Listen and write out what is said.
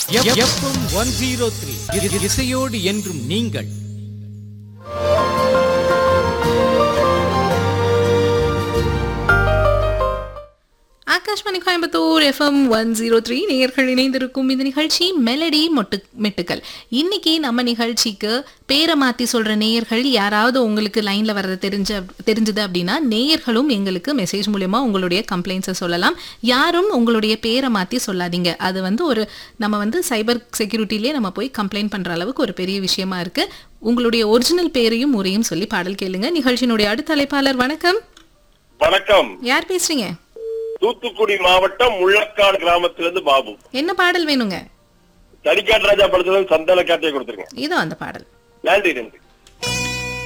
FM one zero three இசையோடு என்றும் நீங்கள் Akashvani Coimbatore FM one zero three நேயர்கள் இணைந்திருக்கும் இந்த நிகழ்ச்சி மெலடி மொட்டு மெட்டுக்கள் இன்னைக்கு நம்ம நிகழ்ச்சிக்கு பேரை மாத்தி சொல்ற நேயர்கள் யாராவது உங்களுக்கு லைன்ல வர்றது தெரிஞ்ச தெரிஞ்சது அப்படின்னா நேயர்களும் எங்களுக்கு மெசேஜ் மூலியமா உங்களுடைய கம்ப்ளைண்ட்ஸை சொல்லலாம் யாரும் உங்களுடைய பேரை மாத்தி சொல்லாதீங்க அது வந்து ஒரு நம்ம வந்து சைபர் செக்யூரிட்டிலே நம்ம போய் கம்ப்ளைண்ட் பண்ற அளவுக்கு ஒரு பெரிய விஷயமா இருக்கு உங்களுடைய ஒரிஜினல் பேரையும் முறையும் சொல்லி பாடல் கேளுங்க நிகழ்ச்சியினுடைய அடுத்த அழைப்பாளர் வணக்கம் வணக்கம் யார் பேசுறீங்க தூத்துக்குடி மாவட்டம் முள்ளக்காடு கிராமத்திலிருந்து பாபு என்ன பாடல் வேணுங்க தடிக்காட்டு ராஜா படத்துல இருந்து சந்தன காட்டியை கொடுத்துருங்க இதோ அந்த பாடல் நன்றி நன்றி